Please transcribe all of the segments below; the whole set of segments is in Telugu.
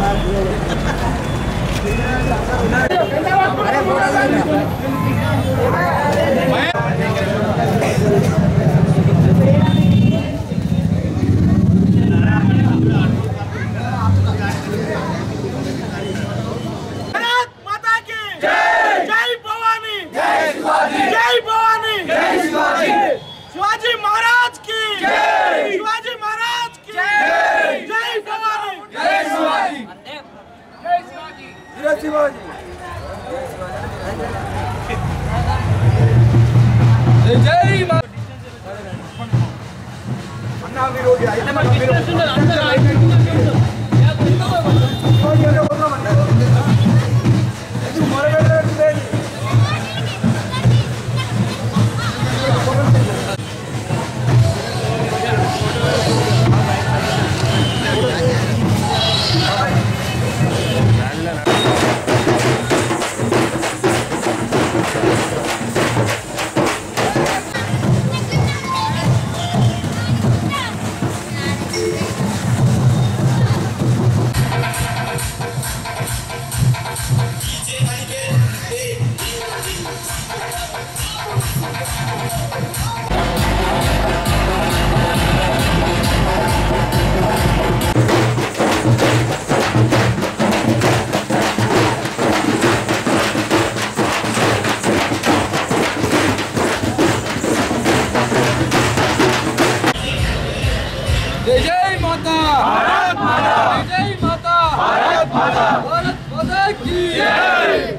भारत माता की जय जय भवानी जय शिवाजी जय भवानी जय शिवाजी शिवाजी महाराज की जय शिवाजी महाराज की जय जय भवानी जय शिवाजी जय शिवाजी जय जय माता भारत माता जय जय माता भारत माता भारत माता की जय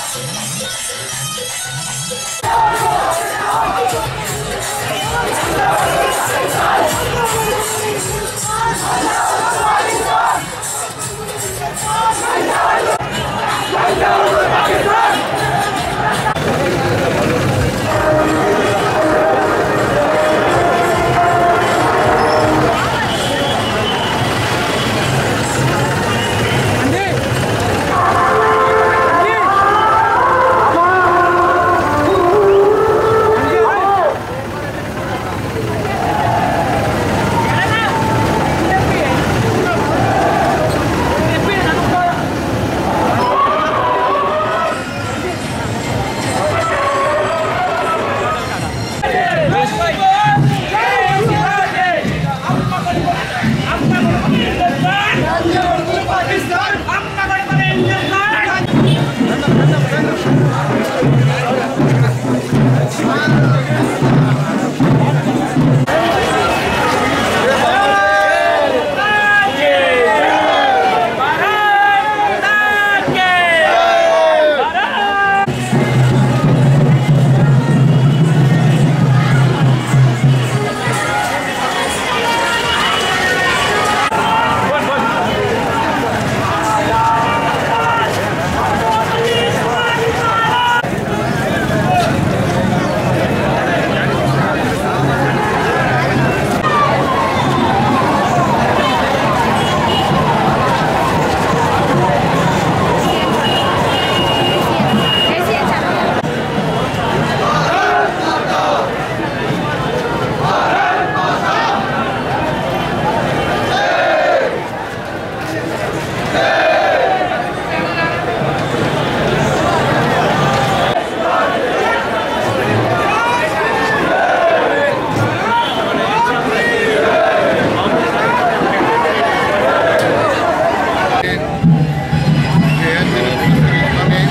జయంతిని పురస్కరించుకొని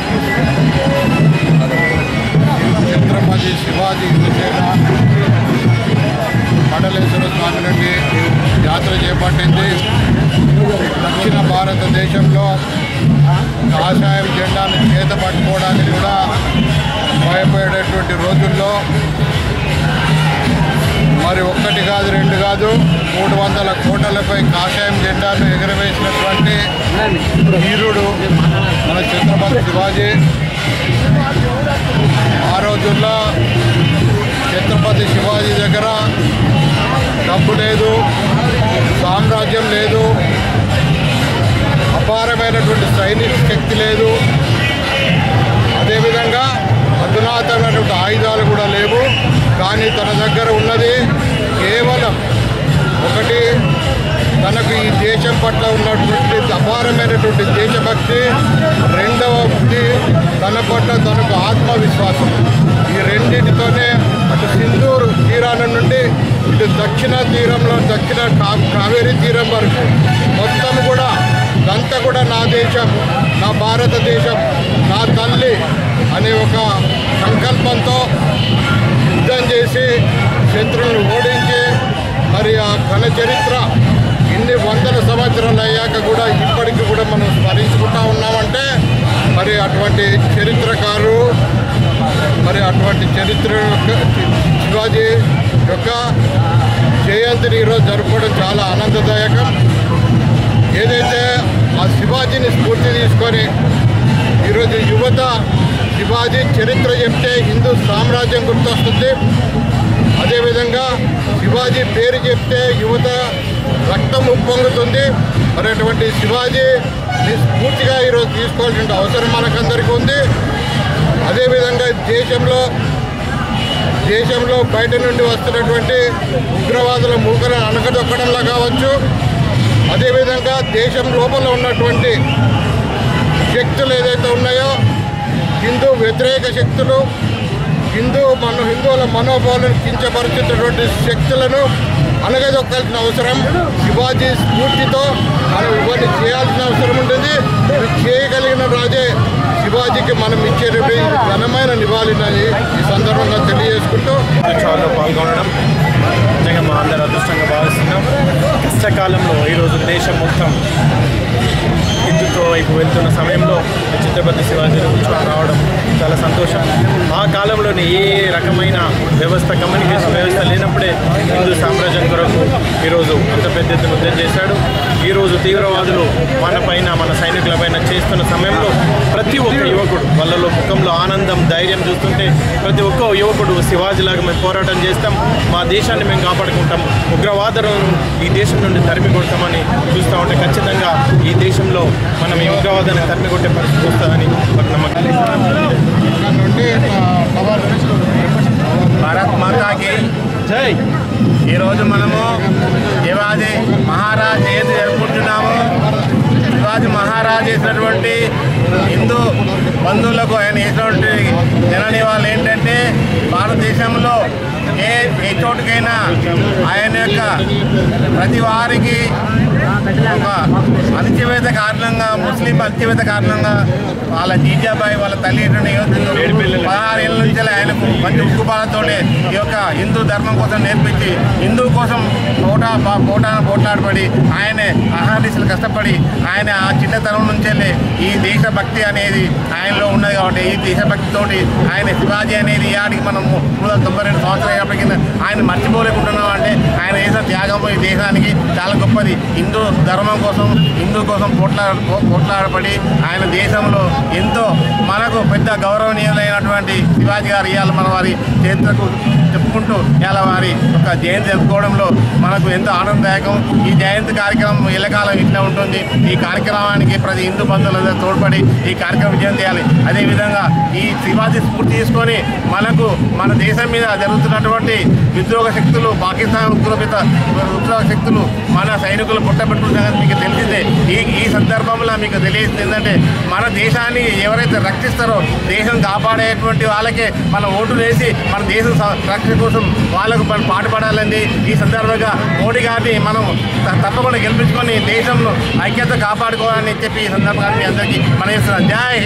ఛత్రపతి శివాజీ యువసేన మండలేశ్వర స్వామి నుండి యాత్ర చేపట్టింది దక్షిణ భారతదేశంలో కాషాయం జెండాను చేత పట్టుకోవడానికి కూడా భయపడేటువంటి రోజుల్లో మరి ఒక్కటి కాదు రెండు కాదు మూడు వందల కోట్లపై కాషాయం జెండాను ఎగరవేసినటువంటి వీరుడు మన ఛత్రపతి శివాజీ ఆ రోజుల్లో ఛత్రపతి శివాజీ దగ్గర డబ్బు లేదు సామ్రాజ్యం లేదు అపారమైనటువంటి సైనిక శక్తి లేదు అదేవిధంగా అధునాతమైనటువంటి ఆయుధాలు కూడా లేవు కానీ తన దగ్గర ఉన్నది కేవలం ఒకటి తనకు ఈ దేశం పట్ల ఉన్నటువంటి అపారమైనటువంటి దేశభక్తి రెండవది తన పట్ల తనకు ఆత్మవిశ్వాసం ఈ రెండింటితోనే అటు సింధూరు తీరాల నుండి ఇటు దక్షిణ తీరంలో దక్షిణ కా- కావేరీ తీరం వరకు మొత్తం కూడా ఇదంతా కూడా నా దేశం నా భారతదేశం నా తల్లి అనే ఒక సంకల్పంతో యుద్ధం చేసి శత్రువులను ఓడించి మరి ఆ ఘన చరిత్ర ఇన్ని వందల సంవత్సరాలు అయ్యాక కూడా ఇప్పటికీ కూడా మనం స్మరించుకుంటా ఉన్నామంటే మరి అటువంటి చరిత్రకారు మరి అటువంటి చరిత్ర యొక్క శివాజీ యొక్క జయంతిని ఈరోజు జరుపుకోవడం చాలా ఆనందదాయకం ఏదైతే ఆ శివాజీని స్ఫూర్తి తీసుకొని ఈరోజు యువత శివాజీ చరిత్ర చెప్తే హిందూ సామ్రాజ్యం గుర్తొస్తుంది అదేవిధంగా శివాజీ పేరు చెప్తే యువత రక్తం ఉప్పొంగుతుంది మరి అటువంటి శివాజీ స్ఫూర్తిగా ఈరోజు తీసుకోవాల్సిన అవసరం మనకందరికీ ఉంది అదేవిధంగా దేశంలో దేశంలో బయట నుండి వస్తున్నటువంటి ఉగ్రవాదుల మూకలను అణగదొక్కడంలో కావచ్చు అదేవిధంగా దేశం లోపల ఉన్నటువంటి శక్తులు ఏదైతే ఉన్నాయో హిందూ వ్యతిరేక శక్తులు హిందూ మన హిందువుల మనోభావాలను కించపరుచుతున్నటువంటి శక్తులను అనగదొక్కాల్సిన అవసరం శివాజీ స్ఫూర్తితో మనం ఇవన్నీ చేయాల్సిన అవసరం ఉంటుంది ఇవి చేయగలిగిన రాజే శివాజీకి మనం ఇచ్చేటువంటి ఇది ఘనమైన నివాళిని ఈ సందర్భంగా తెలియజేసుకుంటూ ఉత్సవాల్లో పాల్గొనడం నిజంగా మా అందరూ అదృష్టంగా భావిస్తున్నాం కష్టకాలంలో ఈరోజు దేశం మొత్తం హిందూ ఇంకో వైపు వెళ్తున్న సమయంలో ఛత్రపతి శివాజీ ఉత్సవం రావడం చాలా సంతోషం ఆ కాలంలోనే ఏ రకమైన వ్యవస్థ కమ్యూనికేషన్ వ్యవస్థ లేనప్పుడే హిందూ సామ్రాజ్యం కొరకు ఈరోజు అంత పెద్ద ఎత్తున యుద్ధం చేశాడు ఈరోజు తీవ్రవాదులు మన పైన మన సైనికుల పైన చేస్తున్న సమయంలో ప్రతి ఒక్క యువకుడు వాళ్ళలో ముఖంలో ఆనందం ధైర్యం చూస్తుంటే ప్రతి ఒక్క యువకుడు శివాజీలాగా మేము పోరాటం చేస్తాం మా దేశాన్ని మేము కాపాడుకుంటాం ఉగ్రవాదులను ఈ దేశం నుండి తరిమి కొడతామని చూస్తూ ఉంటే ఖచ్చితంగా ఈ దేశంలో మనం ఈ ఉగ్రవాదాన్ని తరిమి కొట్టే పరిస్థితి వస్తుందని ఒక నమ్మకం ఇక్కడ నుండి ఆ, పవర్ భారత్ మాతాకి జై ఈరోజు మనము శివాజీ మహారాజ్ ఏది జరుపుకుంటున్నాము శివాజీ మహారాజ్ చేసినటువంటి హిందూ బంధువులకు ఆయన చేసినటువంటి జనని వాళ్ళు ఏంటంటే భారతదేశంలో ఏ ఏ చోటుకైనా ఆయన యొక్క ప్రతి వారికి ఒక అణచివేత కారణంగా ముస్లిం అణచివేత కారణంగా వాళ్ళ జీజాబాయి వాళ్ళ తల్లిదండ్రులు యోధులు పదహారు ఏళ్ళ నుంచి ఆయనకు మంచి ఉక్కుపాలతో ఈ యొక్క హిందూ ధర్మం కోసం నేర్పించి హిందూ కోసం పోటా పోటాన పోట్లాడబడి ఆయనే అహానిసలు కష్టపడి ఆయన ఆ చిన్నతనం నుంచెల్లే ఈ దేశభక్తి అనేది ఆయనలో ఉన్నది కాబట్టి ఈ దేశభక్తితోటి ఆయన శివాజీ అనేది ఈ ఆడికి మనం మూడు వందల తొంభై రెండు సంవత్సరాలు అయినప్పటికీ ఆయన మర్చిపోలేకుంటున్నాం అంటే ఆయన చేసిన త్యాగం ఈ దేశానికి చాలా గొప్పది హిందూ ధర్మం కోసం హిందూ కోసం పోట్లా పో- పోట్లాడబడి ఆయన దేశంలో ఎంతో మనకు పెద్ద గౌరవనీయులైనటువంటి శివాజీ గారు ఇవాళ మన వారి చరిత్రకు చెప్పుకుంటూ ఇవాళ వారి ఒక జయంతి జరుపుకోవడంలో మనకు ఎంతో ఆనందదాయకం ఈ జయంతి కార్యక్రమం ఎల్లకాలం ఇట్లా ఉంటుంది ఈ కార్యక్రమానికి ప్రతి హిందూ బంధువులందరూ తోడ్పడి ఈ కార్యక్రమం విజయం చేయాలి అదేవిధంగా ఈ శివాజీ స్ఫూర్తి తీసుకొని మనకు మన దేశం మీద జరుగుతున్నటువంటి విద్రోహ శక్తులు పాకిస్తాన్ ఉగ్రపిత ఉగ్రహ శక్తులు మన సైనికులు పుట్టబెట్టుకున్న సంగతి మీకు తెలిసిందే ఈ ఈ సందర్భంలో మీకు తెలియదు ఏంటంటే మన దేశాన్ని ఎవరైతే రక్షిస్తారో దేశం కాపాడేటువంటి వాళ్ళకే మన ఓటు వేసి మన దేశం స- రక్షణ కోసం వాళ్ళకు మనం పాటుపడాలని ఈ సందర్భంగా మోడీ గారిని మనం త- తప్పకుండా గెలిపించుకొని దేశంలో ఐక్యత కాపాడుకోవాలని చెప్పి ఈ సందర్భంగా మీ అందరికీ మనం జై